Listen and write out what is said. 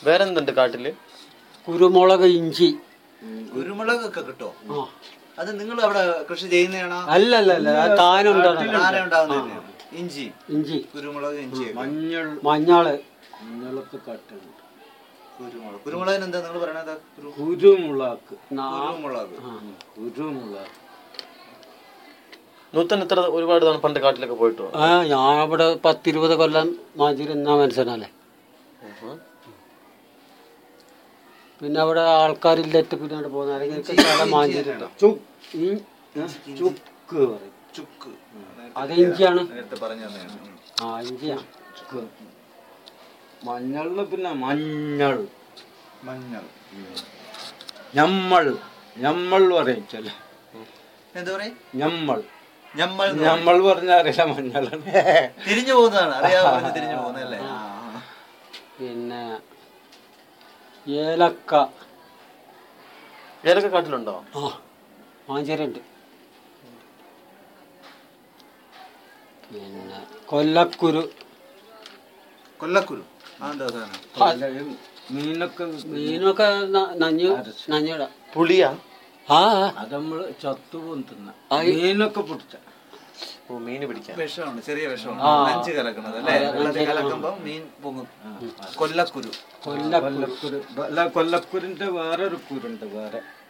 വേറെ എന്തുണ്ട് കാട്ടില് കുരുമുളക് ഇഞ്ചി കുരുമുളകൊക്കെ കിട്ടോ ആ അത് നിങ്ങൾ അവിടെ കൃഷി ചെയ്യുന്നതാണോ അല്ല അല്ല അല്ല അത് താനുണ്ടാണ് താനെ ഉണ്ടാവുന്ന തന്നെയാണ് ഇഞ്ചി ഇഞ്ചി കുരുമുളക് ഇഞ്ചി മഞ്ഞൾ മഞ്ഞള് മഞ്ഞളൊക്കെ കട്ടുണ്ട് കുരുമുളക് കുരുമുളകിന് എന്താ നിങ്ങൾ പറയണത് കുരു- കുരുമുളക് നാ- കുരുമുളക് കുരുമുളക് നൂത്തൻ ഇത്ര ഒരുപാട് തവണ പണ്ട് കാട്ടിലൊക്കെ പോയിട്ടോ ആ ഞാൻ ഇവിടെ പത്തിരുപത് കൊല്ലം മാഞ്ചിരുന്ന മനുഷ്യനല്ലേ പിന്നെ അവിടെ ആൾക്കാരില്ലേറ്റ് പിന്നെ അവിടെ പോകുന്ന ആരെങ്കിലും മാഞ്ചിരുണ്ടോ ചുക്ക് പറയും ചുക്ക് അത് ഇഞ്ചിയാണ് നേരത്തെ പറഞ്ഞു തന്നെയാണ് ഉം. ആ ഇഞ്ചിയാണ് ചുക്ക് മഞ്ഞളിന് പിന്നെ മഞ്ഞൾ മഞ്ഞൾ ഞമ്മൾ ഞമ്മൾ പറയും ചില എന്താ പറയാ ഞമ്മൾ ഞമ്മൾ എന്ന് പറയും. ഞമ്മൾ പറഞ്ഞാൽ അറിയില്ല മഞ്ഞളാണ് തിരിഞ്ഞു പോകുന്നതാണ് അറിയാതെ പറഞ്ഞ് തിരിഞ്ഞു പോകുന്നല്ലേ ആ, ആ. പിന്നെ ഏലക്ക ഏതൊക്കെ കാട്ടിലുണ്ടോ ആ മാഞ്ചേരുണ്ട് പിന്നെ കൊല്ലക്കുരു കൊല്ലക്കുരു ആ എന്താ സാധനം മീനൊക്കെ മീനൊക്കെ ന- നഞ്ഞു നഞ്ഞിട പുളിയാ ആ അത് നമ്മള് ചത്തുപോകും തിന്ന ആ, ഈ- മീനൊക്കെ പിടിച്ച ഓ മീന് പിടിക്കാൻ വിഷമാണ് ചെറിയ വിഷമാണ് ആ. നഞ്ച് കലക്കുന്നത് അല്ലേ വെള്ളത്തിൽ കലക്കുമ്പോ മീൻ പൊങ്ങും കൊല്ലക്കുരു കൊല്ലക്കുരു കൊല്ലക്കുരു അല്ല കൊല്ലക്കുരിന്റെ വേറൊരു കുരുണ്ട് വേറെ